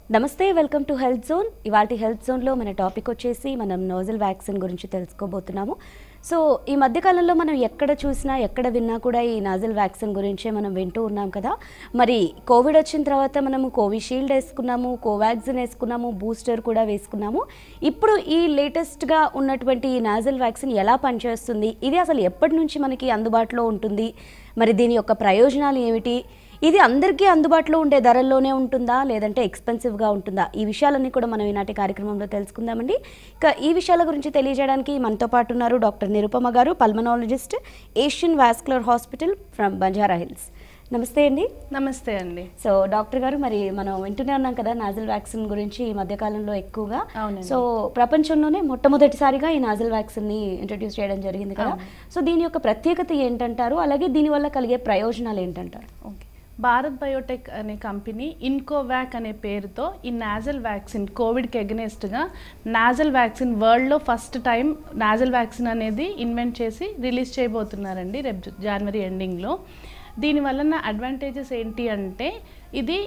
నమస్తే welcome to health zone ఇవాటి health జోన్లో మన టాపిక్ వచ్చేసి మనం నోజల్ వ్యాక్సిన్ గురించి తెలుసుకోబోతున్నాము సో ఈ మధ్యకాలంలో మనం ఎక్కడ చూసినా ఎక్కడ విన్నా కూడా ఈ నాజల్ వ్యాక్సిన్ గురించే మనం వింటూ ఉన్నాం కదా మరి కోవిడ్ వచ్చిన తర్వాత మనము కోవిషీల్డ్ వేసుకున్నాము కోవాక్సిన్ వేసుకున్నాము బూస్టర్ కూడా వేసుకున్నాము ఇప్పుడు ఈ లేటెస్ట్గా ఉన్నటువంటి ఈ నాజల్ వ్యాక్సిన్ ఎలా పనిచేస్తుంది ఇది అసలు ఎప్పటి నుంచి మనకి అందుబాటులో ఉంటుంది మరి దీని యొక్క ప్రయోజనాలు ఏమిటి ఇది అందరికీ అందుబాటులో ఉండే ధరల్లోనే ఉంటుందా లేదంటే ఎక్స్పెన్సివ్గా ఉంటుందా ఈ విషయాలన్నీ కూడా మనం ఈనాటి కార్యక్రమంలో తెలుసుకుందామండి ఇక ఈ విషయాల గురించి తెలియజేయడానికి మనతో పాటు ఉన్నారు డాక్టర్ నిరుపమ గారు pulmonologist Asian vascular hospital from Banjara Hills నమస్తే అండి నమస్తే అండి సో డాక్టర్ గారు మరి మనం వింటూనే ఉన్నాం కదా నాజల్ వ్యాక్సిన్ గురించి ఈ మధ్యకాలంలో ఎక్కువగా అవునండి. సో ప్రపంచంలోనే మొట్టమొదటిసారిగా ఈ నాజల్ వ్యాక్సిన్ ని ఇంట్రడ్యూస్ చేయడం జరిగింది కదా సో దీని యొక్క ప్రత్యేకత ఏంటంటారు అలాగే దీనివల్ల కలిగే ప్రయోజనాలు ఏంటంటారు ఓకే భారత్ బయోటెక్ అనే కంపెనీ ఇన్కోవాక్ అనే పేరుతో ఈ నాజల్ వ్యాక్సిన్ కోవిడ్కి ఎగనెస్ట్గా నాజల్ వ్యాక్సిన్ వరల్డ్లో ఫస్ట్ టైం నాజల్ వ్యాక్సిన్ అనేది ఇన్వెంట్ చేసి రిలీజ్ చేయబోతున్నారండి రేపు జ- జనవరి ఎండింగ్లో దీని వలన అడ్వాంటేజెస్ ఏంటి అంటే ఇది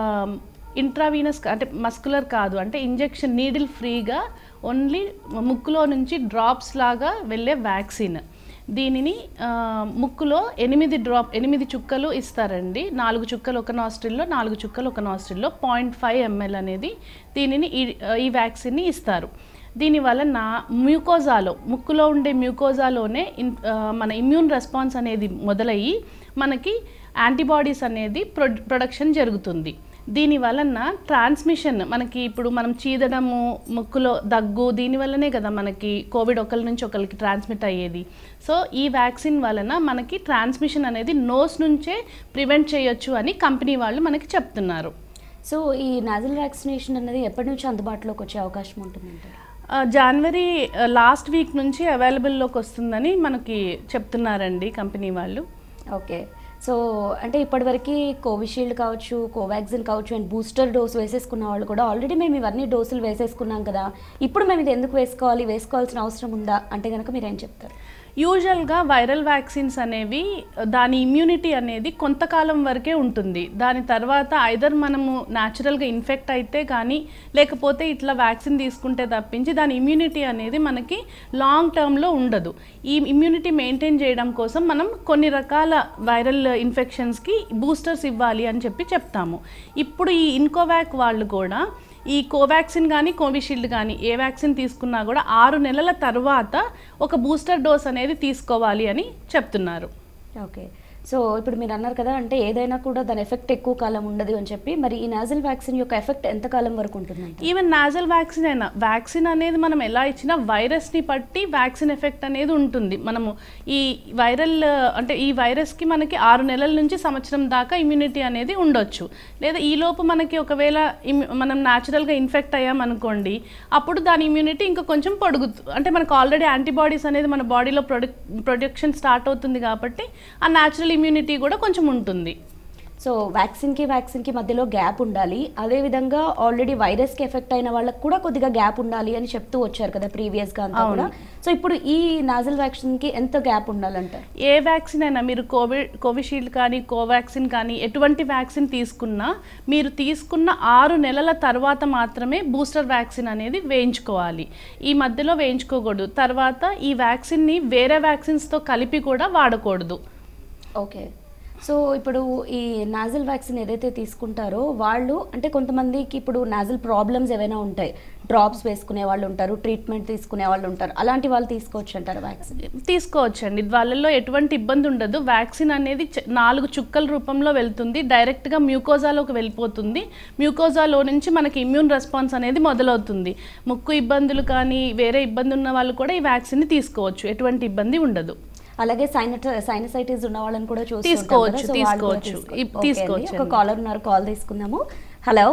ఇంట్రావీనస్ అంటే మస్కులర్ కాదు అంటే ఇంజెక్షన్ నీడిల్ ఫ్రీగా ఓన్లీ ముక్కులో నుంచి డ్రాప్స్ లాగా వెళ్ళే వ్యాక్సిన్ దీనిని ఆ, ముక్కులో ఎనిమిది డ్రాప్ ఎనిమిది చుక్కలు ఇస్తారండి నాలుగు చుక్కలు ఒక నాస్ట్రిల్లో నాలుగు చుక్కలు ఒక నాస్ట్రిల్లో పాయింట్ ఫైవ్ ఎంఎల్ అనేది దీనిని ఈ ఈ వ్యాక్సిన్ని ఇస్తారు దీని వలన మ్యూకోజాలో ముక్కులో ఉండే మ్యూకోజాలోనే ఇన్- ఆ, మన ఇమ్యూన్ రెస్పాన్స్ అనేది మొదలయ్యి మనకి యాంటీబాడీస్ అనేది ప్రొ ప్రొడక్షన్ జరుగుతుంది దీని వలన ట్రాన్స్మిషన్ మనకి ఇప్పుడు మనం చీదడము ముక్కులో దగ్గు దీని వల్లనే కదా మనకి కోవిడ్ ఒకరి నుంచి ఒకరికి ట్రాన్స్మిట్ అయ్యేది సో ఈ వ్యాక్సిన్ వలన మనకి ట్రాన్స్మిషన్ అనేది నోస్ నుంచే ప్రివెంట్ చేయొచ్చు అని కంపెనీ వాళ్ళు మనకి చెప్తున్నారు సో ఈ నాజల్ వ్యాక్సినేషన్ అనేది ఎప్పటి నుంచి అందుబాటులోకి వచ్చే అవకాశం ఉంటుందంటారు ఆ, జనవరి లాస్ట్ వీక్ నుంచి అవైలబుల్లోకి వస్తుందని మనకి చెప్తున్నారండి కంపెనీ వాళ్ళు ఓకే సో అంటే ఇప్పటివరకు కోవిషీల్డ్ కావచ్చు కోవాక్సిన్ కావచ్చు అండ్ బూస్టర్ డోస్ వేసేసుకున్న వాళ్ళు కూడా ఆల్రెడీ మేము ఇవన్నీ డోసులు వేసేసుకున్నాం కదా ఇప్పుడు మేము ఇది ఎందుకు వేసుకోవాలి వేసుకోవాల్సిన అవసరం ఉందా అంటే కనుక మీరు ఏం చెప్తారు యూజువల్గా వైరల్ వ్యాక్సిన్స్ అనేవి దాని ఇమ్యూనిటీ అనేది కొంతకాలం వరకే ఉంటుంది దాని తర్వాత ఐదర్ మనము న్యాచురల్గా ఇన్ఫెక్ట్ అయితే కానీ లేకపోతే ఇట్లా వ్యాక్సిన్ తీసుకుంటే తప్పించి దాని ఇమ్యూనిటీ అనేది మనకి లాంగ్ టర్మ్లో ఉండదు ఈ ఇమ్యూనిటీ మెయింటైన్ చేయడం కోసం మనం కొన్ని రకాల వైరల్ ఇన్ఫెక్షన్స్కి బూస్టర్స్ ఇవ్వాలి అని చెప్పి చెప్తాము ఇప్పుడు ఈ ఇన్కోవాక్ వాళ్ళు కూడా ఈ కోవాక్సిన్ కానీ కోవిషీల్డ్ కానీ ఏ వ్యాక్సిన్ తీసుకున్నా కూడా ఆరు నెలల తర్వాత ఒక బూస్టర్ డోస్ అనేది తీసుకోవాలి అని చెప్తున్నారు ఓకే సో ఇప్పుడు మీరు అన్నారు కదా అంటే ఏదైనా కూడా దాని ఎఫెక్ట్ ఎక్కువ కాలం ఉండదు అని చెప్పి మరి ఈ నాజల్ వ్యాక్సిన్ యొక్క ఎఫెక్ట్ ఎంత కాలం వరకు ఉంటుందంట ఈవెన్ నాజల్ వ్యాక్సిన్ అయినా వ్యాక్సిన్ అనేది మనం ఎలా ఇచ్చినా వైరస్ని బట్టి వ్యాక్సిన్ ఎఫెక్ట్ అనేది ఉంటుంది మనము ఈ వైరల్ అంటే ఈ వైరస్కి మనకి ఆరు నెలల నుంచి సంవత్సరం దాకా ఇమ్యూనిటీ అనేది ఉండొచ్చు లేదా ఈలోపు మనకి ఒకవేళ ఇమ్- మనం న్యాచురల్గా ఇన్ఫెక్ట్ అయ్యామనుకోండి అప్పుడు దాని ఇమ్యూనిటీ ఇంకా కొంచెం పొడుగుతు అంటే మనకు ఆల్రెడీ యాంటీబాడీస్ అనేది మన బాడీలో ప్రొడక్ ప్రొడక్షన్ స్టార్ట్ అవుతుంది కాబట్టి ఆ న్యాచురల్ ఇమ్యూనిటీ కూడా కొంచెం ఉంటుంది సో వ్యాక్సిన్కి వ్యాక్సిన్కి మధ్యలో గ్యాప్ ఉండాలి అదేవిధంగా ఆల్రెడీ వైరస్కి ఎఫెక్ట్ అయిన వాళ్ళకి కూడా కొద్దిగా గ్యాప్ ఉండాలి అని చెప్తూ వచ్చారు కదా ప్రీవియస్గా అంతా కూడా సో ఇప్పుడు ఈ నాజల్ వ్యాక్సిన్కి ఎంత గ్యాప్ ఉండాలంటారు ఏ వ్యాక్సిన్ అయినా మీరు కోవిడ్ కోవిషీల్డ్ కానీ కోవాక్సిన్ కానీ ఎటువంటి వ్యాక్సిన్ తీసుకున్నా మీరు తీసుకున్న ఆరు నెలల తర్వాత మాత్రమే బూస్టర్ వ్యాక్సిన్ అనేది వేయించుకోవాలి ఈ మధ్యలో వేయించుకోకూడదు తర్వాత ఈ వ్యాక్సిన్ని వేరే వ్యాక్సిన్స్తో కలిపి కూడా వాడకూడదు ఓకే సో ఇప్పుడు ఈ నాజల్ వ్యాక్సిన్ ఏదైతే తీసుకుంటారో వాళ్ళు అంటే కొంతమందికి ఇప్పుడు నాజల్ ప్రాబ్లమ్స్ ఏవైనా ఉంటాయి డ్రాప్స్ వేసుకునే వాళ్ళు ఉంటారు ట్రీట్మెంట్ తీసుకునే వాళ్ళు ఉంటారు అలాంటి వాళ్ళు తీసుకోవచ్చు అంటారు వ్యాక్సిన్ తీసుకోవచ్చండి వాళ్ళల్లో ఎటువంటి ఇబ్బంది ఉండదు వ్యాక్సిన్ అనేది చ- నాలుగు చుక్కల రూపంలో వెళ్తుంది డైరెక్ట్గా మ్యూకోజాలోకి వెళ్ళిపోతుంది మ్యూకోజాలో నుంచి మనకి ఇమ్యూన్ రెస్పాన్స్ అనేది మొదలవుతుంది ముక్కు ఇబ్బందులు కానీ వేరే ఇబ్బంది ఉన్న వాళ్ళు కూడా ఈ వ్యాక్సిన్ని తీసుకోవచ్చు ఎటువంటి ఇబ్బంది ఉండదు అలాగే సైనట సైనసైటిస్ ఉన్న వాళ్ళని కూడా చూస్తూ ఉంటాం తీసుకోవచ్చు, కదా, so వాళ్ళు కూడా తీసుకోవచ్చు. తీసుకో- ఇప్- ఓకే అండి. తీసుకోవచ్చు ఒక అండి. కాలర్ ఉన్నారు కాల్ తీసుకుందాము హలో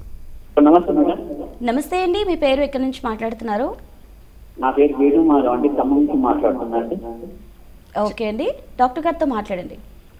నమస్తే మేడం నమస్తే అండి మీ పేరు ఎక్కడి నుంచి మాట్లాడుతున్నారు నా పేరు వేణుమాధవ్ అండి ఖమ్మం నుంచి మాట్లాడుతున్నాండి ఓకే అండి డాక్టర్ గారితో మాట్లాడండి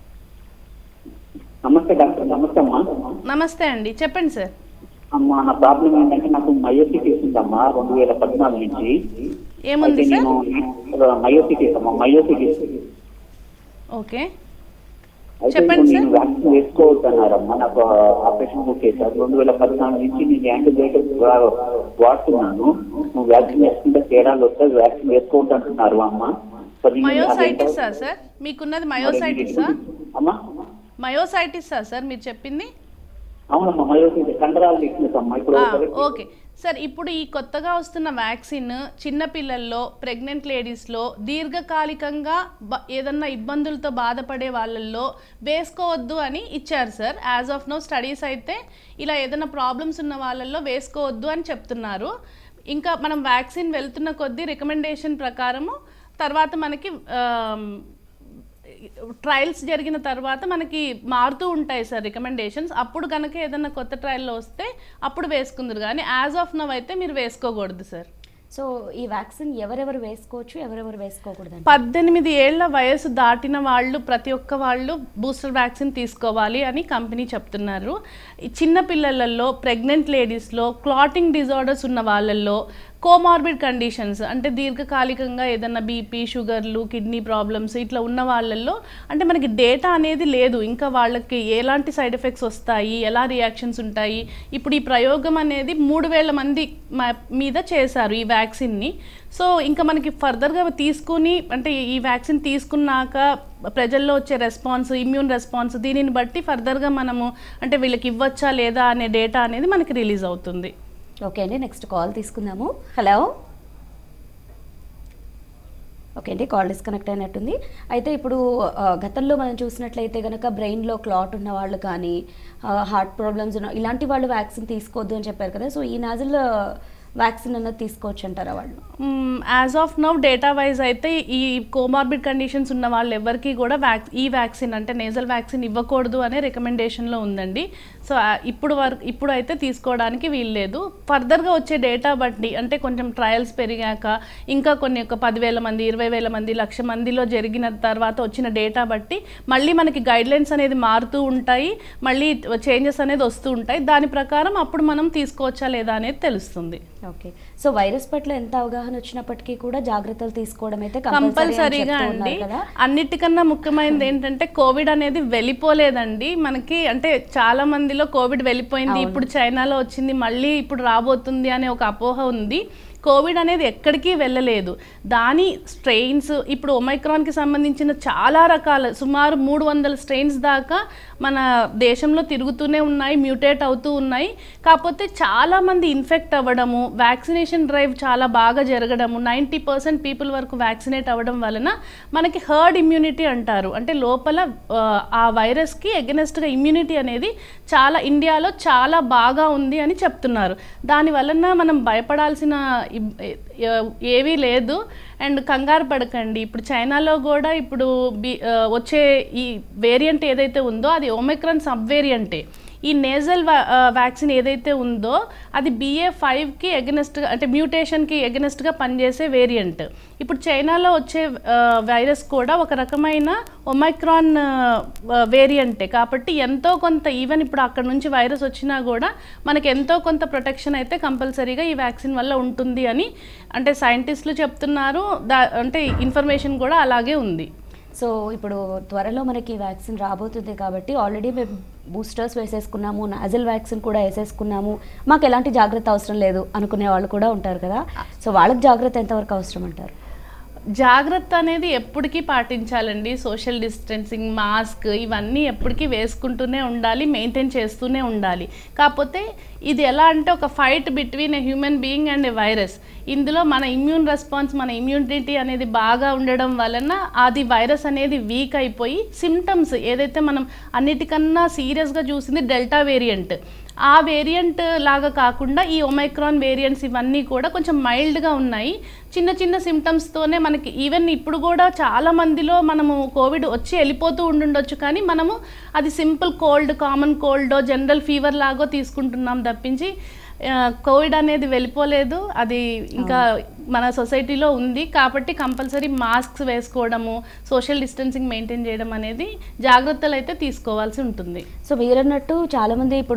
నమస్తే డాక్టర్ నమస్తే అమ్మా నమస్తే అండి చెప్పండి సార్ అమ్మా నా ప్రాబ్లం ఏంటంటే నాకు మయోసిటీస్ ఉందమ్మా రెండు వేల పద్నాలుగు నుంచి ఏముంది అయితే సార్ నేను మయోసిటీస్ అమ్మా మయోసిటీస్ ఓకే అయితే చెప్పండి ఇప్పుడు సార్. నేను వ్యాక్సిన్ వేసుకోవద్దు అన్నారమ్మా నాకు ఆపరేషన్ బుక్ చేశారు రెండు వేల పద్నాలుగు నుంచి నేను యాంటీబయాటిక్స్ వాడుతున్నాను నువ్వు వ్యాక్సిన్ వేసుకుంటే తేడాలు వస్తాయి వ్యాక్సిన్ వేసుకోవద్దు అంటున్నారు అమ్మ మరి నేను మయోసైటిసా అదేంటో- సార్ మీకున్నది మయోసైటిసా అమ్మా మయోసైటిసా సార్ మీరు చెప్పింది అవునమ్మా మయోసైటిస్ కండరాలు వీక్నెస్ అమ్మా ఇప్పుడు ఆ, ఒకరికి- ఓకే సార్ ఇప్పుడు ఈ కొత్తగా వస్తున్న వ్యాక్సిన్ చిన్నపిల్లల్లో ప్రెగ్నెంట్ లేడీస్లో దీర్ఘకాలికంగా బ- ఏదన్నా ఇబ్బందులతో బాధపడే వాళ్ళల్లో వేసుకోవద్దు అని ఇచ్చారు sir as of no studies అయితే ఇలా ఏదైనా ప్రాబ్లమ్స్ ఉన్న వాళ్ళల్లో వేసుకోవద్దు అని చెప్తున్నారు ఇంకా మనం వ్యాక్సిన్ వెళ్తున్న కొద్దీ రికమెండేషన్ ప్రకారము తర్వాత మనకి ఆమ్, ట్రయల్స్ జరిగిన తర్వాత మనకి మారుతూ ఉంటాయి సార్ రికమెండేషన్స్ అప్పుడు కనుక ఏదైనా కొత్త ట్రయల్లో వస్తే అప్పుడు వేసుకుందరు కానీ యాజ్ ఆఫ్ నవ్ అయితే మీరు వేసుకోకూడదు సార్ సో ఈ వ్యాక్సిన్ ఎవరెవరు వేసుకోవచ్చు ఎవరెవరు వేసుకోకూడదు పద్దెనిమిది ఏళ్ల వయసు దాటిన వాళ్ళు ప్రతి ఒక్క వాళ్ళు బూస్టర్ వ్యాక్సిన్ తీసుకోవాలి అని కంపెనీ చెప్తున్నారు ఈ చిన్న పిల్లలలో ప్రెగ్నెంట్ లేడీస్లో క్లాటింగ్ డిజార్డర్స్ ఉన్న వాళ్ళల్లో కోమార్బిడ్ కండిషన్స్ అంటే దీర్ఘకాలికంగా ఏదన్నా బీపీ షుగర్లు కిడ్నీ ప్రాబ్లమ్స్ ఇట్లా ఉన్న వాళ్ళల్లో అంటే మనకి డేటా అనేది లేదు ఇంకా వాళ్ళకి ఎలాంటి సైడ్ ఎఫెక్ట్స్ వస్తాయి ఎలా రియాక్షన్స్ ఉంటాయి ఇప్పుడు ఈ ప్రయోగం అనేది మూడు వేల మంది మ- మీద చేశారు ఈ వ్యాక్సిన్ని సో ఇంకా మనకి ఫర్దర్గా తీసుకుని అంటే ఈ వ్యాక్సిన్ తీసుకున్నాక ప్రజల్లో వచ్చే రెస్పాన్స్ ఇమ్యూన్ రెస్పాన్స్ దీనిని బట్టి ఫర్దర్గా మనము అంటే వీళ్ళకి ఇవ్వచ్చా లేదా అనే డేటా అనేది మనకి రిలీజ్ అవుతుంది ఓకే అండి నెక్స్ట్ కాల్ తీసుకుందాము హలో ఓకే అండి కాల్ డిస్కనెక్ట్ అయినట్టుంది అయితే ఇప్పుడు ఆ, గతంలో మనం చూసినట్లయితే కనుక బ్రెయిన్లో క్లాట్ ఉన్న వాళ్ళు కానీ హార్ట్ ప్రాబ్లమ్స్ ఉన్న ఇలాంటి వాళ్ళు వ్యాక్సిన్ తీసుకోవద్దు అని చెప్పారు కదా సో ఈ నాజిల్ వ్యాక్సిన్ అన్నది తీసుకోవచ్చు అంటారా వాళ్ళు as of now data wise అయితే ఈ కోమార్బిడ్ కండిషన్స్ ఉన్న వాళ్ళు ఎవరికి కూడా వ్యాక్ ఈ వ్యాక్సిన్ అంటే నేజల్ వ్యాక్సిన్ ఇవ్వకూడదు అనే రికమెండేషన్లో ఉందండి సో ఆ, ఇప్పుడు వరకు ఇప్పుడు అయితే తీసుకోవడానికి వీల్లేదు ఫర్దర్గా వచ్చే డేటా బట్టి అంటే కొంచెం ట్రయల్స్ పెరిగాక ఇంకా కొన్ని ఒక పదివేల మంది ఇరవై వేల మంది లక్ష మందిలో జరిగిన తర్వాత వచ్చిన డేటా బట్టి మళ్ళీ మనకి గైడ్లైన్స్ అనేది మారుతూ ఉంటాయి మళ్ళీ చేంజెస్ అనేది వస్తూ ఉంటాయి దాని ప్రకారం అప్పుడు మనం తీసుకోవచ్చా లేదా అనేది తెలుస్తుంది ఓకే సో వైరస్ పట్ల ఎంత అవగాహన వచ్చినప్పటికీ కూడా జాగ్రత్తలు తీసుకోవడం అయితే compulsory అని కంపల్సరీగా చెప్తూ అండి ఉన్నారు కదా అన్నిటికన్నా ముఖ్యమైనది ఏంటంటే కోవిడ్ అనేది వెళ్ళిపోలేదండి మనకి అంటే చాలా మందిలో కోవిడ్ వెళ్ళిపోయింది అవును. ఇప్పుడు చైనాలో వచ్చింది మళ్ళీ ఇప్పుడు రాబోతుంది అనే ఒక అపోహ ఉంది కోవిడ్ అనేది ఎక్కడికి వెళ్ళలేదు దాని స్ట్రెయిన్స్ ఇప్పుడు ఒమైక్రాన్కి సంబంధించిన చాలా రకాల సుమారు మూడు వందల స్ట్రెయిన్స్ దాకా మన దేశంలో తిరుగుతూనే ఉన్నాయి మ్యూటేట్ అవుతూ ఉన్నాయి కాకపోతే చాలామంది ఇన్ఫెక్ట్ అవ్వడము వ్యాక్సినేషన్ డ్రైవ్ చాలా బాగా జరగడము నైంటీ పర్సెంట్ పీపుల్ వరకు వ్యాక్సినేట్ అవ్వడం వలన మనకి హర్డ్ ఇమ్యూనిటీ అంటారు అంటే లోపల ఆ, ఆ వైరస్కి ఎగనెస్ట్గా ఇమ్యూనిటీ అనేది చాలా ఇండియాలో చాలా బాగా ఉంది అని చెప్తున్నారు దాని వలన మనం భయపడాల్సిన ఇబ్- ఏ- ఏవీ లేదు అండ్ కంగారు పడకండి ఇప్పుడు చైనాలో కూడా ఇప్పుడు బి ఆ, వచ్చే ఈ వేరియంట్ ఏదైతే ఉందో అది ఒమిక్రాన్ సబ్ వేరియంటే ఈ నేజల్ వ్యాక్సిన్ ఏదైతే ఉందో అది బిఏ ఫైవ్కి ఎగనెస్ట్గా అంటే మ్యూటేషన్కి ఎగనెస్ట్గా పనిచేసే వేరియంట్ ఇప్పుడు చైనాలో వచ్చే ఆ, వైరస్ కూడా ఒక రకమైన ఒమైక్రాన్ వేరియంటే కాబట్టి ఎంతో కొంత ఈవెన్ ఇప్పుడు అక్కడ నుంచి వైరస్ వచ్చినా కూడా మనకి ఎంతో కొంత ప్రొటెక్షన్ అయితే కంపల్సరీగా ఈ వ్యాక్సిన్ వల్ల ఉంటుంది అని అంటే సైంటిస్టులు చెప్తున్నారు దా అంటే ఇన్ఫర్మేషన్ కూడా అలాగే ఉంది సో ఇప్పుడు త్వరలో మనకి వ్యాక్సిన్ రాబోతుంది కాబట్టి ఆల్రెడీ మేము బూస్టర్స్ వేసేసుకున్నాము నాజల్ వ్యాక్సిన్ కూడా వేసేసుకున్నాము మాకు ఎలాంటి జాగ్రత్త అవసరం లేదు అనుకునే వాళ్ళు కూడా ఉంటారు కదా సో వాళ్ళకి జాగ్రత్త ఎంతవరకు అవసరం అంటారు జాగ్రత్త అనేది ఎప్పటికీ పాటించాలండి సోషల్ డిస్టెన్సింగ్ మాస్క్ ఇవన్నీ ఎప్పటికీ వేసుకుంటూనే ఉండాలి మెయింటైన్ చేస్తూనే ఉండాలి కాకపోతే ఇది ఎలా అంటే ఒక fight between a human being and a virus ఇందులో మన ఇమ్యూన్ రెస్పాన్స్ మన ఇమ్యూనిటీ అనేది బాగా ఉండడం వలన అది వైరస్ అనేది వీక్ అయిపోయి సిమ్టమ్స్ ఏదైతే మనం అన్నిటికన్నా సీరియస్గా చూసింది డెల్టా వేరియంట్ ఆ వేరియంట్ లాగా కాకుండా ఈ ఒమైక్రాన్ వేరియంట్స్ ఇవన్నీ కూడా కొంచెం మైల్డ్గా ఉన్నాయి చిన్న చిన్న సిమ్టమ్స్తోనే మనకి ఈవెన్ ఇప్పుడు కూడా చాలా మందిలో మనము కోవిడ్ వచ్చి వెళ్ళిపోతూ ఉండుండొచ్చు కానీ మనము అది simple cold common cold general fever లాగో తీసుకుంటున్నాం తప్పించి ఆ, కోవిడ్ అనేది వెళ్ళిపోలేదు అది ఇంకా మన సొసైటీలో ఉంది కాబట్టి కంపల్సరీ మాస్క్స్ వేసుకోవడము సోషల్ డిస్టెన్సింగ్ మెయింటైన్ చేయడం అనేది జాగ్రత్తలు అయితే తీసుకోవాల్సి ఉంటుంది సో మీరన్నట్టు చాలా మంది ఇప్పుడు కోల్డ్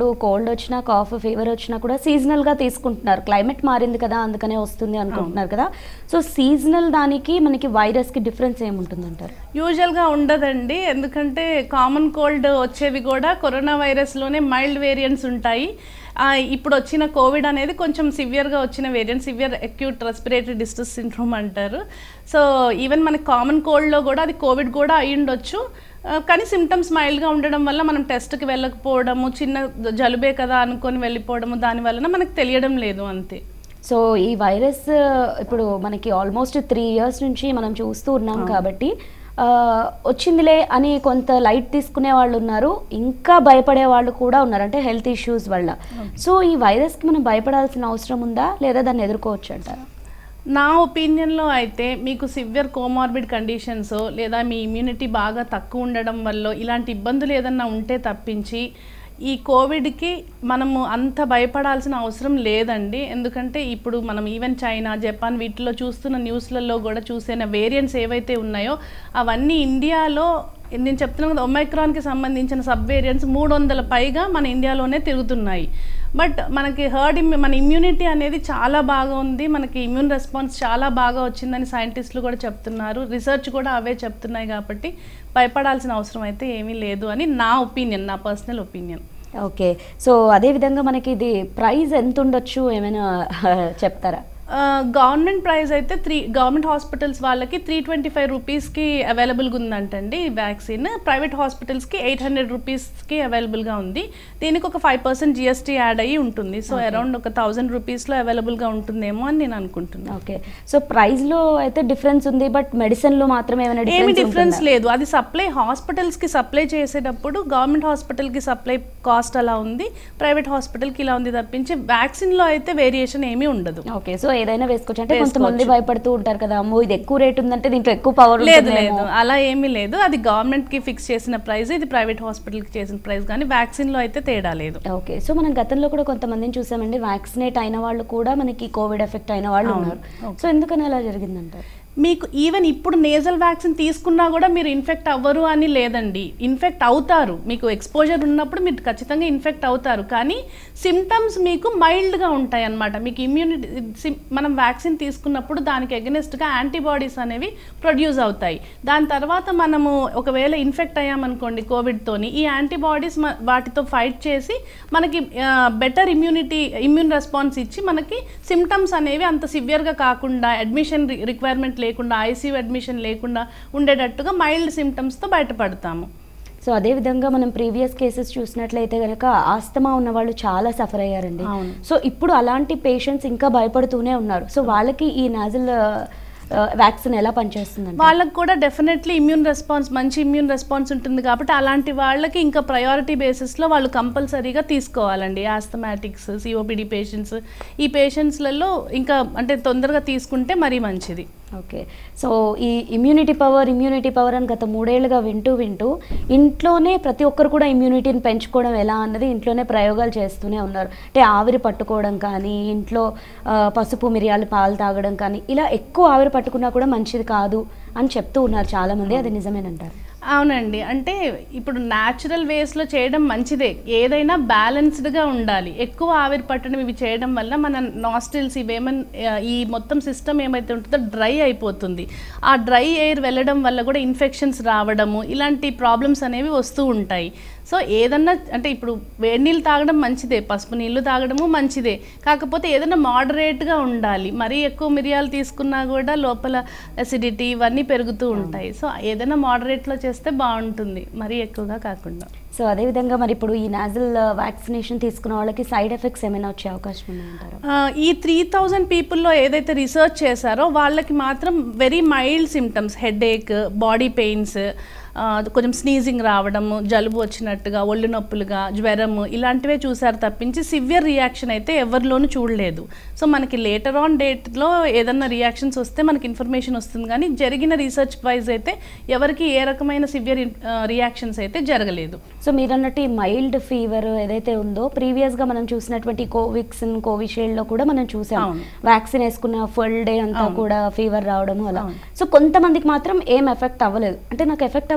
కోల్డ్ వచ్చినా కాఫ్ ఫీవర్ వచ్చినా కూడా సీజనల్ గా తీసుకుంటున్నారు క్లైమేట్ మారింది కదా అందుకనే వస్తుంది అనుకుంటున్నారు కదా సో సీజనల్ దానికి మనకి వైరస్ కి డిఫరెన్స్ ఏముంటుంది అంటారు యూజువల్గా ఉండదండి ఎందుకంటే కామన్ కోల్డ్ వచ్చేవి కూడా కరోనా వైరస్లోనే మైల్డ్ వేరియంట్స్ ఉంటాయి ఆ, ఇప్పుడు వచ్చిన కోవిడ్ అనేది కొంచెం సివియర్గా వచ్చిన variant severe acute respiratory distress syndrome అంటారు సో ఈవెన్ మనకి కామన్ కోల్డ్లో కూడా అది కోవిడ్ కూడా అయి ఉండొచ్చు ఆ, కానీ సిమ్టమ్స్ మైల్డ్గా ఉండడం వల్ల మనం టెస్ట్కి వెళ్ళకపోవడము చిన్న జలుబే కదా అనుకొని వెళ్ళిపోవడము దాని వలన మనకు తెలియడం లేదు అంతే సో ఈ వైరస్ ఇప్పుడు మనకి ఆల్మోస్ట్ త్రీ ఇయర్స్ నుంచి మనం చూస్తూ ఉన్నాం కాబట్టి ఆ, వచ్చిందిలే అని కొంత లైట్ తీసుకునే వాళ్ళు ఉన్నారు ఇంకా భయపడే వాళ్ళు కూడా ఉన్నారు అంటే హెల్త్ ఇష్యూస్ వల్ల సో ఈ వైరస్కి మనం భయపడాల్సిన అవసరం ఉందా లేదా దాన్ని ఎదుర్కోవచ్చు అంటారా నా ఒపీనియన్లో అయితే మీకు సివియర్ కోమార్బిడ్ కండిషన్స్ లేదా మీ ఇమ్యూనిటీ బాగా తక్కువ ఉండడం వల్ల ఇలాంటి ఇబ్బందులు ఏదన్నా ఉంటే తప్పించి ఈ కోవిడ్కి మనము అంత భయపడాల్సిన అవసరం లేదండి ఎందుకంటే ఇప్పుడు మనం ఈవెన్ చైనా జపాన్ వీటిలో చూస్తున్న న్యూస్లలో కూడా చూసిన వేరియంట్స్ ఏవైతే ఉన్నాయో అవన్నీ ఇండియాలో నేను చెప్తున్నాను కదా ఒమైక్రాన్కి సంబంధించిన సబ్ వేరియంట్స్ మూడు వందల పైగా మన ఇండియాలోనే తిరుగుతున్నాయి బట్ మనకి హర్డ్ ఇమ్యూ మన ఇమ్యూనిటీ అనేది చాలా బాగా ఉంది మనకి ఇమ్యూన్ రెస్పాన్స్ చాలా బాగా వచ్చిందని సైంటిస్టులు కూడా చెప్తున్నారు రీసెర్చ్ కూడా అవే చెప్తున్నాయి కాబట్టి భయపడాల్సిన అవసరం అయితే ఏమీ లేదు అని నా ఒపీనియన్ నా పర్సనల్ ఒపీనియన్ ఓకే సో అదే విధంగా మనకి ఇది ప్రైస్ ఎంత ఉండొచ్చు ఏమైనా చెప్తారా గవర్నమెంట్ ప్రైస్ అయితే త్రీ గవర్నమెంట్ హాస్పిటల్స్ వాళ్ళకి త్రీ ట్వంటీ ఫైవ్ రూపీస్కి అవైలబుల్గా ఉందంటండి ఈ వ్యాక్సిన్ ప్రైవేట్ హాస్పిటల్స్కి ఎయిట్ హండ్రెడ్ రూపీస్కి అవైలబుల్గా ఉంది దీనికి ఒక ఫైవ్ పర్సెంట్ జిఎస్టీ యాడ్ అయ్యి ఉంటుంది సో అరౌండ్ ఒక థౌజండ్ రూపీస్లో అవైలబుల్గా ఉంటుందేమో అని నేను అనుకుంటున్నాను ఓకే సో ప్రైస్లో అయితే డిఫరెన్స్ ఉంది బట్ మెడిసిన్లో మాత్రం ఏమైనా ఏమి డిఫరెన్స్ డిఫరెన్స్ లేదు అది సప్లై హాస్పిటల్స్కి సప్లై చేసేటప్పుడు గవర్నమెంట్ హాస్పిటల్కి సప్లై కాస్ట్ అలా ఉంది ప్రైవేట్ హాస్పిటల్కి ఇలా ఉంది తప్పించి వ్యాక్సిన్లో అయితే వేరియేషన్ ఏమీ ఉండదు ఓకే సో ఏదైనా వేసుకోవచ్చు అంటే వేసుకోవచ్చు. కొంతమంది భయపడుతూ ఉంటారు కదా అమ్మో ఇది ఎక్కువ రేట్ ఉందంటే దీంట్లో ఎక్కువ పవర్ లేదు లేదు అలా ఏమీ లేదు అది గవర్నమెంట్ కి ఫిక్స్ చేసిన ప్రైస్ ఇది ప్రైవేట్ హాస్పిటల్ కి చేసిన ప్రైస్ కానీ వ్యాక్సిన్ లో అయితే తేడా లేదు ఓకే సో మనం గతంలో కూడా కొంతమందిని చూసామండి వ్యాక్సినేట్ అయిన వాళ్ళు కూడా మనకి కోవిడ్ ఎఫెక్ట్ అయిన వాళ్ళు అవును. ఉన్నారు సో ఎందుకని అలా జరిగిందంటారు మీకు ఈవెన్ ఇప్పుడు నేజల్ వ్యాక్సిన్ తీసుకున్నా కూడా మీరు ఇన్ఫెక్ట్ అవ్వరు అని లేదండి ఇన్ఫెక్ట్ అవుతారు మీకు ఎక్స్పోజర్ ఉన్నప్పుడు మీరు ఖచ్చితంగా ఇన్ఫెక్ట్ అవుతారు కానీ సిమ్టమ్స్ మీకు మైల్డ్గా ఉంటాయి అన్నమాట మీకు ఇమ్యూనిటీ మనం వ్యాక్సిన్ తీసుకున్నప్పుడు దానికి ఎగనెస్ట్గా యాంటీబాడీస్ అనేవి ప్రొడ్యూస్ అవుతాయి దాని తర్వాత మనము ఒకవేళ ఇన్ఫెక్ట్ అయ్యామనుకోండి కోవిడ్తోని ఈ యాంటీబాడీస్ వాటితో ఫైట్ చేసి మనకి బెటర్ ఇమ్యూనిటీ ఇమ్యూన్ రెస్పాన్స్ ఇచ్చి మనకి సిమ్టమ్స్ అనేవి అంత సివియర్గా కాకుండా అడ్మిషన్ రిక్వైర్మెంట్ లేకుండా ఐసీయూ అడ్మిషన్ లేకుండా ఉండేటట్టుగా మైల్డ్ సిమ్టమ్స్తో బయటపడతాము సో అదే విధంగా మనం ప్రీవియస్ కేసెస్ చూసినట్లయితే కనుక ఆస్తమా ఉన్న వాళ్ళు చాలా సఫర్ అయ్యారండి అవును. సో ఇప్పుడు అలాంటి పేషెంట్స్ ఇంకా భయపడుతూనే ఉన్నారు సో వాళ్ళకి ఈ నాజల్ వ్యాక్సిన్ ఎలా పనిచేస్తుందండి వాళ్ళకి కూడా డెఫినెట్లీ ఇమ్యూన్ రెస్పాన్స్ మంచి ఇమ్యూన్ రెస్పాన్స్ ఉంటుంది కాబట్టి అలాంటి వాళ్ళకి ఇంకా ప్రయారిటీ బేసిస్లో వాళ్ళు కంపల్సరీగా తీసుకోవాలండి ఆస్థమాటిక్స్ సిఓపిడి పేషెంట్స్ ఈ పేషెంట్స్లలో ఇంకా అంటే తొందరగా తీసుకుంటే మరీ మంచిది ఓకే సో ఈ ఇమ్యూనిటీ పవర్ ఇమ్యూనిటీ పవర్ అని గత మూడేళ్లుగా వింటూ వింటూ ఇంట్లోనే ప్రతి ఒక్కరు కూడా ఇమ్యూనిటీని పెంచుకోవడం ఎలా అన్నది ఇంట్లోనే ప్రయోగాలు చేస్తూనే ఉన్నారు అంటే ఆవిరి పట్టుకోవడం కానీ ఇంట్లో ఆ, పసుపు మిరియాలు పాలు తాగడం కానీ ఇలా ఎక్కువ ఆవిరి పట్టుకున్నా కూడా మంచిది కాదు అని చెప్తూ ఉన్నారు చాలామంది అది నిజమేనంటారు అవునండి అంటే ఇప్పుడు న్యాచురల్ వేస్లో చేయడం మంచిదే ఏదైనా బ్యాలెన్స్డ్గా ఉండాలి ఎక్కువ ఆవిరి పట్టడం ఇవి చేయడం వల్ల మన నాస్టిల్స్ ఇవేమన్నా ఈ మొత్తం సిస్టమ్ ఏమైతే ఉంటుందో డ్రై అయిపోతుంది ఆ డ్రై ఎయిర్ వెళ్ళడం వల్ల కూడా ఇన్ఫెక్షన్స్ రావడము ఇలాంటి ప్రాబ్లమ్స్ అనేవి వస్తూ ఉంటాయి సో ఏదన్నా అంటే ఇప్పుడు వేడి నీళ్ళు తాగడం మంచిదే పసుపు నీళ్ళు తాగడము మంచిదే కాకపోతే ఏదైనా మోడరేట్గా ఉండాలి మరీ ఎక్కువ మిరియాలు తీసుకున్నా కూడా లోపల అసిడిటీ ఇవన్నీ పెరుగుతూ ఉంటాయి సో ఏదైనా మోడరేట్లో చేస్తే బాగుంటుంది మరీ ఎక్కువగా కాకుండా సో అదేవిధంగా మరి ఇప్పుడు ఈ నాజల్ వ్యాక్సినేషన్ తీసుకున్న వాళ్ళకి సైడ్ ఎఫెక్ట్స్ ఏమైనా వచ్చే అవకాశం ఉన్నాయంటారు ఆ, ఈ త్రీ థౌజండ్ పీపుల్లో ఏదైతే రీసెర్చ్ చేశారో వాళ్ళకి మాత్రం very mild symptoms headache body pains కొంచెం స్నీజింగ్ రావడము జలుబు వచ్చినట్టుగా ఒళ్ళు నొప్పులుగా జ్వరము ఇలాంటివే చూసారు తప్పించి సివియర్ రియాక్షన్ అయితే ఎవరిలోనూ చూడలేదు సో మనకి లేటర్ ఆన్ డేట్లో ఏదన్నా రియాక్షన్స్ వస్తే మనకి ఇన్ఫర్మేషన్ వస్తుంది కానీ జరిగిన రీసెర్చ్ వైజ్ అయితే ఎవరికి ఏ రకమైన సివియర్ రియాక్షన్స్ అయితే జరగలేదు సో మీరు అన్నట్టు ఈ మైల్డ్ ఫీవర్ ఏదైతే ఉందో ప్రీవియస్ గా మనం చూసినటువంటి కోవిక్సిన్ కోవిషీల్డ్ లో కూడా మనం చూసాం అవును. వ్యాక్సిన్ వేసుకున్న ఫుల్ డే అంతా అవును. కూడా ఫీవర్ రావడం అలా అవును. సో కొంతమందికి మాత్రం ఏం ఎఫెక్ట్ అవ్వలేదు అంటే నాకు ఎఫెక్ట్ అవ్వలేదు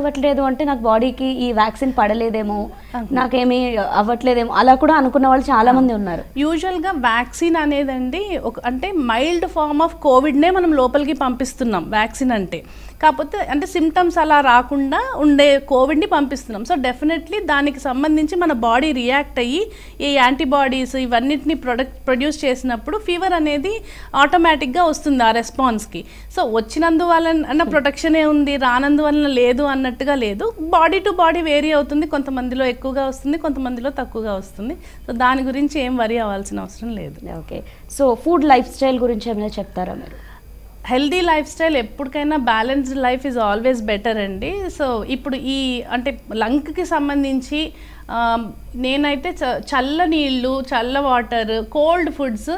అవ్వట్లేదు అంటే నాకు బాడీకి ఈ వ్యాక్సిన్ పడలేదేమో నాకేమీ అవ్వట్లేదేమో అలా కూడా అనుకున్న వాళ్ళు చాలా మంది ఉన్నారు యూజువల్గా వ్యాక్సిన్ అనేదండి ఒక అంటే మైల్డ్ ఫార్మ్ ఆఫ్ కోవిడ్నే మనం లోపలికి పంపిస్తున్నాం వ్యాక్సిన్ అంటే కాకపోతే అంటే సిమ్టమ్స్ అలా రాకుండా ఉండే కోవిడ్ని పంపిస్తున్నాం సో డెఫినెట్లీ దానికి సంబంధించి మన బాడీ రియాక్ట్ అయ్యి ఈ యాంటీబాడీస్ ఇవన్నిటిని ప్రొడక్ట్ ప్రొడ్యూస్ చేసినప్పుడు ఫీవర్ అనేది ఆటోమేటిక్గా వస్తుంది ఆ రెస్పాన్స్కి సో వచ్చినందువల్ల అన్న ప్రొటెక్షనే ఉంది రానందువలన లేదు అన్నట్టుగా లేదు బాడీ టు బాడీ వేరీ అవుతుంది కొంతమందిలో ఎక్కువగా వస్తుంది కొంతమందిలో తక్కువగా వస్తుంది సో దాని గురించి ఏం వరి అవ్వాల్సిన అవసరం లేదు okay so food lifestyle గురించి ఏమైనా చెప్తారా మీరు హెల్దీ లైఫ్ స్టైల్ ఎప్పటికైనా balanced life is always better అండి సో ఇప్పుడు ఈ అంటే లంగ్కి సంబంధించి ఆ, నేనైతే చ- చల్ల నీళ్ళు చల్ల వాటర్ కోల్డ్ ఫుడ్స్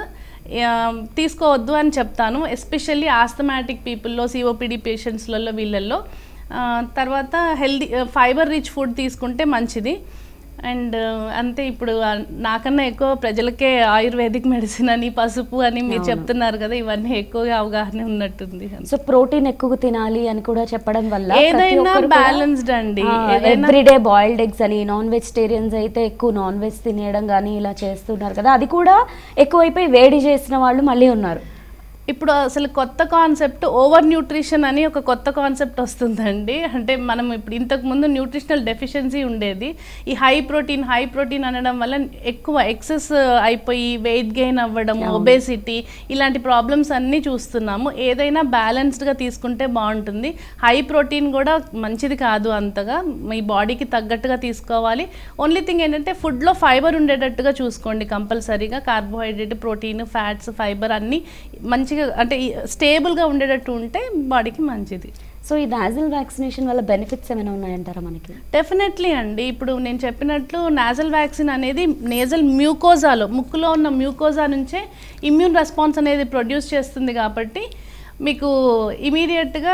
తీసుకోవద్దు అని చెప్తాను ఎస్పెషల్లీ ఆస్థమాటిక్ పీపుల్లో సిఓపిడి పేషెంట్స్లలో వీళ్ళల్లో ఆ, తర్వాత హెల్దీ ఫైబర్ రిచ్ ఫుడ్ తీసుకుంటే మంచిది అండ్ అంతే ఇప్పుడు ఆ, నాకన్నా ఎక్కువ ప్రజలకే ఆయుర్వేదిక్ మెడిసిన్ అని పసుపు అని మీరు చెప్తున్నారు కదా ఇవన్నీ ఎక్కువగా అవగాహన ఉన్నట్టుంది సో ప్రోటీన్ ఎక్కువ తినాలి అని కూడా చెప్పడం వల్ల ఏదైనా బ్యాలెన్స్డ్ అండి ఏదైనా ఎవ్రీడే బాయిల్డ్ ఎగ్స్ అని నాన్ వెజిటేరియన్స్ అయితే ఎక్కువ నాన్ వెజ్ తినేయడం కానీ ఇలా చేస్తున్నారు కదా అది కూడా ఎక్కువైపోయి వేడి చేసిన వాళ్ళు మళ్ళీ ఉన్నారు ఇప్పుడు అసలు కొత్త కాన్సెప్ట్ ఓవర్ న్యూట్రిషన్ అని ఒక కొత్త కాన్సెప్ట్ వస్తుందండి అంటే మనం ఇప్పుడు ఇంతకు ముందు న్యూట్రిషనల్ డెఫిషియన్సీ ఉండేది ఈ హై ప్రోటీన్ హై ప్రోటీన్ అనడం వల్ల ఎక్కువ ఎక్సెస్ అయిపోయి వెయిట్ గెయిన్ అవ్వడం ఒబేసిటీ ఇలాంటి ప్రాబ్లమ్స్ అన్నీ చూస్తున్నాము ఏదైనా బ్యాలెన్స్డ్గా తీసుకుంటే బాగుంటుంది హై ప్రోటీన్ కూడా మంచిది కాదు అంతగా మీ బాడీకి తగ్గట్టుగా తీసుకోవాలి ఓన్లీ థింగ్ ఏంటంటే ఫుడ్లో ఫైబర్ ఉండేటట్టుగా చూసుకోండి కంపల్సరీగా కార్బోహైడ్రేట్ ప్రోటీన్ ఫ్యాట్స్ ఫైబర్ అన్నీ మంచిగా అంటే స్టేబుల్గా ఉండేటట్టు ఉంటే బాడీకి మంచిది సో ఈ నాజల్ వ్యాక్సినేషన్ వల్ల బెనిఫిట్స్ ఏమైనా ఉన్నాయంటారా మనకి డెఫినెట్లీ అండి ఇప్పుడు నేను చెప్పినట్లు నాజల్ వ్యాక్సిన్ అనేది నేజల్ మ్యూకోజాలో ముక్కులో ఉన్న మ్యూకోజా నుంచే ఇమ్యూన్ రెస్పాన్స్ అనేది ప్రొడ్యూస్ చేస్తుంది కాబట్టి మీకు ఇమీడియట్గా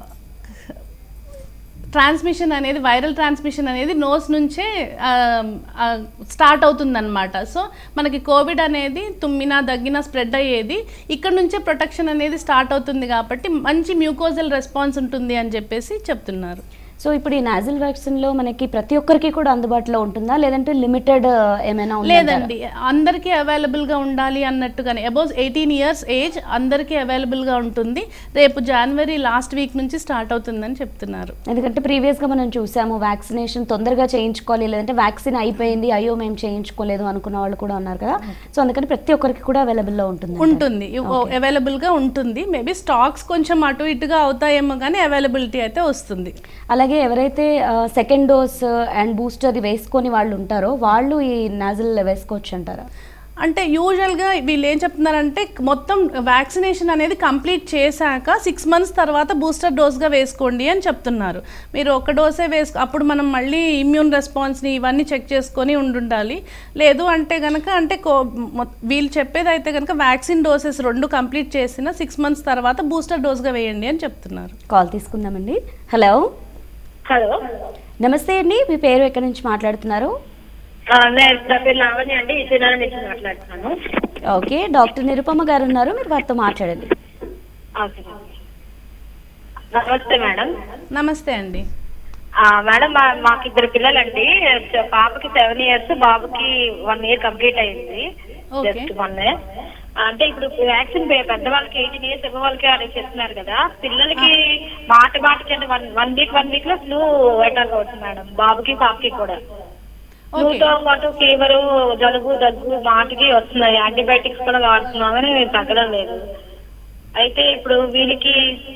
ట్రాన్స్మిషన్ అనేది వైరల్ ట్రాన్స్మిషన్ అనేది నోస్ నుంచే స్టార్ట్ అవుతుందన్నమాట సో మనకి కోవిడ్ అనేది తుమ్మినా దగ్గినా స్ప్రెడ్ అయ్యేది ఇక్కడ నుంచే ప్రొటెక్షన్ అనేది స్టార్ట్ అవుతుంది కాబట్టి మంచి మ్యూకోజల్ రెస్పాన్స్ ఉంటుంది అని చెప్పేసి చెప్తున్నారు సో ఇప్పుడు ఈ నాజల్ వ్యాక్సిన్ లో మనకి ప్రతి ఒక్కరికి కూడా అందుబాటులో ఉంటుందా లేదంటే లిమిటెడ్ ఏమైనా ఉందా లేదండి అందరికీ అవైలబుల్గా ఉండాలి అన్నట్టుగానే అబౌవ్ ఎయిటీన్ ఇయర్స్ ఏజ్ అందరికీ అవైలబుల్గా ఉంటుంది రేపు జనవరి లాస్ట్ వీక్ నుంచి స్టార్ట్ అవుతుందని చెప్తున్నారు ఎందుకంటే ప్రీవియస్ గా మనం చూసాము వ్యాక్సినేషన్ తొందరగా చేయించుకోవాలి లేదంటే వ్యాక్సిన్ అయిపోయింది అయ్యో మేము చేయించుకోలేదు అనుకున్న వాళ్ళు కూడా ఉన్నారు కదా సో అందుకని ప్రతి ఒక్కరికి కూడా అవైలబుల్ లో ఉంటుంది ఉంటుంది అవైలబుల్గా ఉంటుంది మేబీ స్టాక్స్ కొంచెం అటు ఇటుగా అవుతాయేమో కానీ అవైలబిలిటీ అయితే వస్తుంది అలాగే ఎవరైతే సెకండ్ డోస్ అండ్ బూస్టర్ వేసుకొని వాళ్ళు ఉంటారో వాళ్ళు ఈ నాజల్ వేసుకోవచ్చు అంటారా అంటే యూజువల్గా వీళ్ళు ఏం చెప్తున్నారంటే మొత్తం వ్యాక్సినేషన్ అనేది కంప్లీట్ చేశాక సిక్స్ మంత్స్ తర్వాత బూస్టర్ డోస్గా వేసుకోండి అని చెప్తున్నారు మీరు ఒక డోసే వేసుకో అప్పుడు మనం మళ్ళీ ఇమ్యూన్ రెస్పాన్స్ని ఇవన్నీ చెక్ చేసుకొని ఉండుండాలి లేదు అంటే కనుక అంటే కో మొ- వీళ్ళు చెప్పేది అయితే కనుక వ్యాక్సిన్ డోసెస్ రెండు కంప్లీట్ చేసిన సిక్స్ మంత్స్ తర్వాత బూస్టర్ డోస్గా వేయండి అని చెప్తున్నారు కాల్ తీసుకుందామండి హలో హలో నమస్తే అండి మీ పేరు ఎక్కడి నుంచి మాట్లాడుతున్నారు ఆ, నేను నా పేరు లావణ్య అండి విజయనగరం నుంచి మాట్లాడుతున్నాను ఓకే డాక్టర్ నిరుపమ గారు ఉన్నారు మీరు వారితో మాట్లాడండి ఓకే. నమస్తే మేడం నమస్తే అండి ఆ, మేడం మా మాకు ఇద్దరు పిల్లలండి చ- పాపకి సెవెన్ ఇయర్స్ బాబుకి వన్ ఇయర్ కంప్లీట్ అయింది Okay. జస్ట్ వన్ అంటే ఇప్పుడు వ్యాక్సిన్ పెద్దవాళ్ళకి ఎయిటీన్ ఇయర్స్ ఇవ్వ వాళ్ళకి అని చెప్తున్నారు కదా పిల్లలకి మాట మాటకి అంటే one one week one week లో ఫ్లూ అటాక్ అవుతుంది మేడం బాబుకి పాపకి కూడా ఓకే ఫ్లూతో పాటు ఫీవర్ జలుబు దగ్గు మాటికి వస్తున్నాయి యాంటీబయాటిక్స్ కూడా వాడుతున్నాం కానీ తగ్గడం లేదు అయితే ఇప్పుడు వీళ్ళకి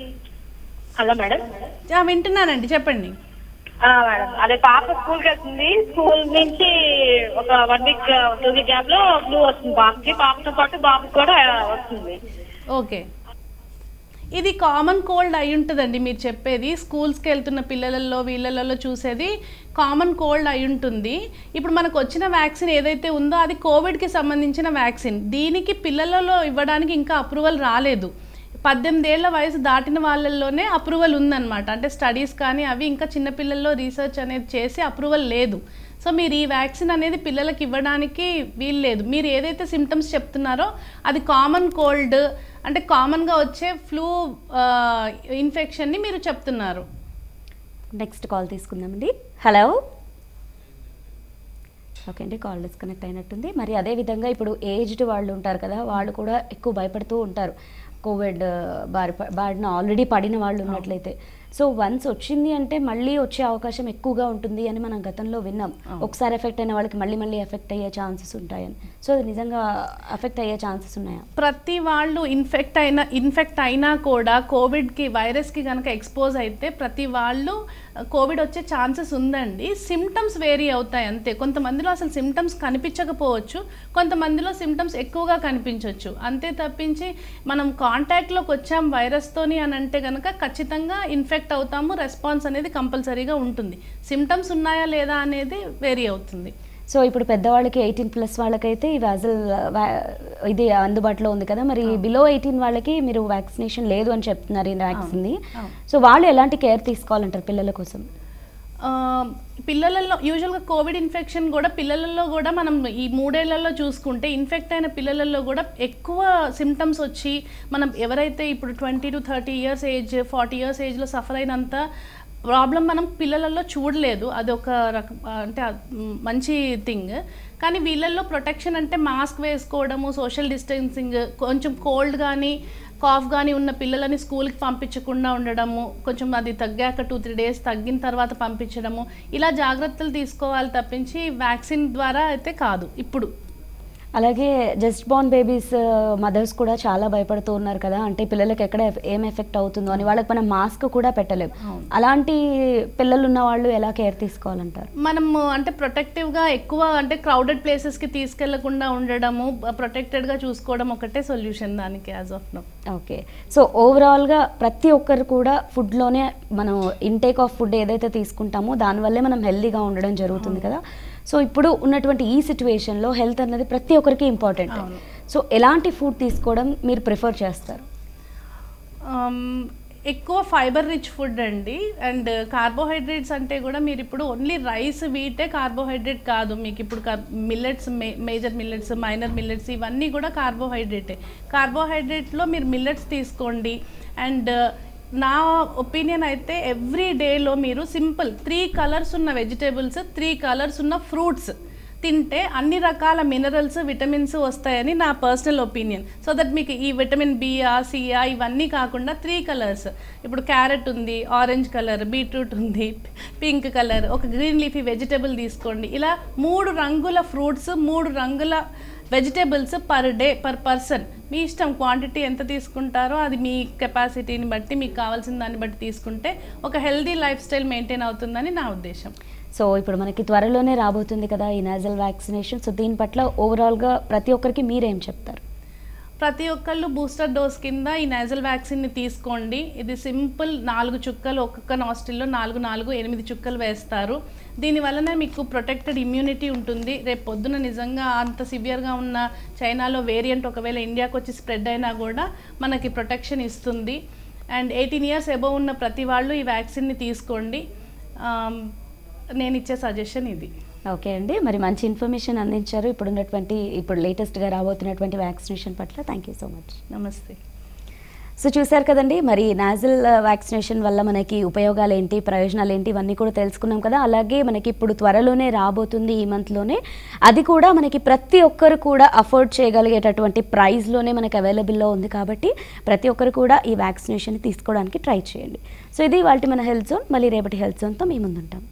హలో మేడం ఆ, వింటున్నానండి చెప్పండి ఆ, మేడం అదే పాప స్కూల్కి వెళ్తుంది స్కూల్ నుంచి ఒక one week two week gap లో ఫ్లూ వస్తుంది పాపకి పాపతో పాటు బాబుకి కూడా వస్తుంది ఓకే ఇది కామన్ కోల్డ్ అయి ఉంటుందండి మీరు చెప్పేది స్కూల్స్కి వెళ్తున్న పిల్లలలో వీళ్ళలలో చూసేది కామన్ కోల్డ్ అయి ఉంటుంది ఇప్పుడు మనకు వచ్చిన వ్యాక్సిన్ ఏదైతే ఉందో అది కోవిడ్కి సంబంధించిన వ్యాక్సిన్ దీనికి పిల్లలలో ఇవ్వడానికి ఇంకా అప్రూవల్ రాలేదు పద్దెనిమిది ఏళ్ల వయసు దాటిన వాళ్ళల్లోనే అప్రూవల్ ఉందన్నమాట అంటే స్టడీస్ కానీ అవి ఇంకా చిన్నపిల్లల్లో రీసెర్చ్ అనేది చేసి అప్రూవల్ లేదు సో మీరు ఈ వ్యాక్సిన్ అనేది పిల్లలకి ఇవ్వడానికి వీల్లేదు మీరు ఏదైతే సిమ్టమ్స్ చెప్తున్నారో అది కామన్ కోల్డ్ అంటే కామన్గా వచ్చే ఫ్లూ ఇన్ఫెక్షన్ని మీరు చెప్తున్నారు నెక్స్ట్ కాల్ తీసుకుందామండి హలో ఓకే అండి కాల్ డిస్కనెక్ట్ అయినట్టుంది మరి అదే విధంగా ఇప్పుడు ఏజ్డ్ వాళ్ళు ఉంటారు కదా వాళ్ళు కూడా ఎక్కువ భయపడుతూ ఉంటారు కోవిడ్ బారి బారిన ఆల్రెడీ పడిన వాళ్ళు ఉన్నట్లయితే సో వన్స్ వచ్చింది అంటే మళ్ళీ వచ్చే అవకాశం ఎక్కువగా ఉంటుంది అని మనం గతంలో విన్నాం ఒకసారి ఎఫెక్ట్ అయిన వాళ్ళకి మళ్ళీ మళ్ళీ ఎఫెక్ట్ అయ్యే ఛాన్సెస్ ఉంటాయని సో అది నిజంగా ఎఫెక్ట్ అయ్యే ఛాన్సెస్ ఉన్నాయా ప్రతి వాళ్ళు ఇన్ఫెక్ట్ అయిన ఇన్ఫెక్ట్ అయినా కూడా కోవిడ్కి వైరస్కి కనుక ఎక్స్పోజ్ అయితే ప్రతి వాళ్ళు కోవిడ్ వచ్చే ఛాన్సెస్ ఉందండి సిమ్టమ్స్ వేరీ అవుతాయి అంతే కొంతమందిలో అసలు సిమ్టమ్స్ కనిపించకపోవచ్చు కొంతమందిలో సిమ్టమ్స్ ఎక్కువగా కనిపించవచ్చు అంతే తప్పించి మనం కాంటాక్ట్లోకి వచ్చాం వైరస్తోని అని అంటే కనుక ఖచ్చితంగా ఇన్ఫెక్ట్ అవుతాము రెస్పాన్స్ అనేది కంపల్సరీగా ఉంటుంది సిమ్టమ్స్ ఉన్నాయా లేదా అనేది వేరీ అవుతుంది సో ఇప్పుడు పెద్దవాళ్ళకి ఎయిటీన్ ప్లస్ వాళ్ళకైతే ఈ వ్యాజల్ ఇది అందుబాటులో ఉంది కదా మరి బిలో ఎయిటీన్ వాళ్ళకి మీరు వ్యాక్సినేషన్ లేదు అని చెప్తున్నారు ఈ వ్యాక్సిన్ని అవును. సో వాళ్ళు ఎలాంటి కేర్ తీసుకోవాలంటారు పిల్లల కోసం ఆ, పిల్లలలో యూజువల్గా కోవిడ్ ఇన్ఫెక్షన్ కూడా పిల్లలలో కూడా మనం ఈ మూడేళ్లలో చూసుకుంటే ఇన్ఫెక్ట్ అయిన పిల్లలలో కూడా ఎక్కువ సిమ్టమ్స్ వచ్చి మనం ఎవరైతే ఇప్పుడు twenty two thirty years age forty years ఏజ్లో సఫర్ అయినంత ప్రాబ్లం మనం పిల్లలలో చూడలేదు అది ఒక రక అంటే ఆ, మ్, మంచి థింగ్ కానీ వీళ్ళల్లో ప్రొటెక్షన్ అంటే మాస్క్ వేసుకోవడము సోషల్ డిస్టెన్సింగ్ కొంచెం కోల్డ్ కానీ కాఫ్ కానీ ఉన్న పిల్లలని స్కూల్కి పంపించకుండా ఉండడము కొంచెం అది తగ్గాక టూ త్రీ డేస్ తగ్గిన తర్వాత పంపించడము ఇలా జాగ్రత్తలు తీసుకోవాలి తప్పించి వ్యాక్సిన్ ద్వారా అయితే కాదు ఇప్పుడు అలాగే జస్ట్ బోర్న్ బేబీస్ మదర్స్ కూడా చాలా భయపడుతూ ఉన్నారు కదా అంటే పిల్లలకి ఎక్కడ ఎఫ్- ఏం ఎఫెక్ట్ అవుతుందో అని వాళ్ళకి మనం మాస్క్ కూడా పెట్టలేము అవును. అలాంటి పిల్లలు ఉన్న వాళ్ళు ఎలా కేర్ తీసుకోవాలంటారు మనము అంటే ప్రొటెక్టివ్గా ఎక్కువ అంటే క్రౌడెడ్ ప్లేసెస్కి తీసుకెళ్లకుండా ఉండడము ప్రొటెక్టెడ్గా చూసుకోవడం ఒకటే సొల్యూషన్ దానికి as of now okay so ఓవరాల్గా ప్రతి ఒక్కరు కూడా ఫుడ్లోనే మనం ఇంటేక్ ఆఫ్ ఫుడ్ ఏదైతే తీసుకుంటామో దానివల్లే మనం హెల్తీగా ఉండడం జరుగుతుంది కదా సో ఇప్పుడు ఉన్నటువంటి ఈ సిచ్యువేషన్లో హెల్త్ అన్నది ప్రతి ఒక్కరికి ఇంపార్టెంట్ అవును. సో ఎలాంటి ఫుడ్ తీసుకోవడం మీరు ప్రిఫర్ చేస్తారు Um, ఎక్కువ ఫైబర్ రిచ్ ఫుడ్ అండి అండ్ కార్బోహైడ్రేట్స్ అంటే కూడా మీరు ఇప్పుడు ఓన్లీ రైస్ వీటే కార్బోహైడ్రేట్ కాదు మీకు ఇప్పుడు millets major millets minor millets ఇవన్నీ కూడా కార్బోహైడ్రేటే కార్బోహైడ్రేట్లో మీరు మిల్లెట్స్ తీసుకోండి అండ్ నా ఒపీనియన్ అయితే ఎవ్రీ డేలో మీరు సింపుల్ త్రీ కలర్స్ ఉన్న వెజిటేబుల్స్ త్రీ కలర్స్ ఉన్న ఫ్రూట్స్ తింటే అన్ని రకాల మినరల్స్ విటమిన్స్ వస్తాయని నా పర్సనల్ ఒపీనియన్ సో దట్ మీకు ఈ విటమిన్ బిఆ సిఆ ఇవన్నీ కాకుండా త్రీ కలర్స్ ఇప్పుడు క్యారెట్ ఉంది ఆరెంజ్ కలర్ బీట్రూట్ ఉంది పింక్ కలర్ ఒక గ్రీన్ లీఫీ వెజిటేబుల్ తీసుకోండి ఇలా మూడు రంగుల ఫ్రూట్స్ మూడు రంగుల vegetables per day per person మీ ఇష్టం క్వాంటిటీ ఎంత తీసుకుంటారో అది మీ కెపాసిటీని బట్టి మీకు కావాల్సిన దాన్ని బట్టి తీసుకుంటే ఒక హెల్దీ లైఫ్ స్టైల్ మెయింటైన్ అవుతుందని నా ఉద్దేశం సో ఇప్పుడు మనకి త్వరలోనే రాబోతుంది కదా ఈ నాజల్ వ్యాక్సినేషన్ సో దీని పట్ల ఓవరాల్గా ప్రతి ఒక్కరికి మీరేం చెప్తారు ప్రతి ఒక్కళ్ళు బూస్టర్ డోస్ కింద ఈ నైజల్ వ్యాక్సిన్ని తీసుకోండి ఇది సింపుల్ నాలుగు చుక్కలు ఒక్కొక్క నాస్టిల్లో నాలుగు నాలుగు ఎనిమిది చుక్కలు వేస్తారు దీని వలన మీకు ప్రొటెక్టెడ్ ఇమ్యూనిటీ ఉంటుంది రేపు పొద్దున నిజంగా అంత సివియర్గా ఉన్న చైనాలో వేరియంట్ ఒకవేళ ఇండియాకి వచ్చి స్ప్రెడ్ అయినా కూడా మనకి ప్రొటెక్షన్ ఇస్తుంది అండ్ ఎయిటీన్ ఇయర్స్ ఎబోవ్ ఉన్న ప్రతి వాళ్ళు ఈ వ్యాక్సిన్ని తీసుకోండి ఆమ్, నేను ఇచ్చే సజెషన్ ఇది ఓకే అండి మరి మంచి ఇన్ఫర్మేషన్ అందించారు ఇప్పుడు ఉన్నటువంటి ఇప్పుడు లేటెస్ట్గా రాబోతున్నటువంటి వ్యాక్సినేషన్ పట్ల థ్యాంక్ యూ సో మచ్ నమస్తే సో చూశారు కదండి మరి నాజల్ వ్యాక్సినేషన్ వల్ల మనకి ఉపయోగాలు ఏంటి ప్రయోజనాలు ఏంటి ఇవన్నీ కూడా తెలుసుకున్నాం కదా అలాగే మనకి ఇప్పుడు త్వరలోనే రాబోతుంది ఈ మంత్లోనే అది కూడా మనకి ప్రతి ఒక్కరు కూడా అఫోర్డ్ చేయగలిగేటటువంటి ప్రైస్లోనే మనకి అవైలబుల్లో ఉంది కాబట్టి ప్రతి ఒక్కరు కూడా ఈ వ్యాక్సినేషన్ తీసుకోవడానికి ట్రై చేయండి సో ఇది వాళ్ళ మన హెల్త్ జోన్ మళ్ళీ రేపటి హెల్త్ జోన్తో మీ ముందుంటాం